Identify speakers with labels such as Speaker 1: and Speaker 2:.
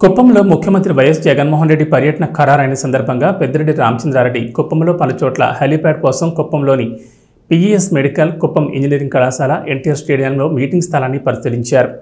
Speaker 1: కుప్పంలో ముఖ్యమంత్రి వైఎస్ జగన్మోహన్ రెడ్డి పర్యటన ఖరారైన సందర్భంగా పెద్దిరెడ్డి రామచంద్రారెడ్డి కుప్పంలో పలుచోట్ల హెలీప్యాడ్ కోసం కుప్పంలోని పిఈఎస్ మెడికల్ కుప్పం ఇంజనీరింగ్ కళాశాల ఎన్టీఆర్ స్టేడియంలో మీటింగ్ స్థలాన్ని పరిశీలించారు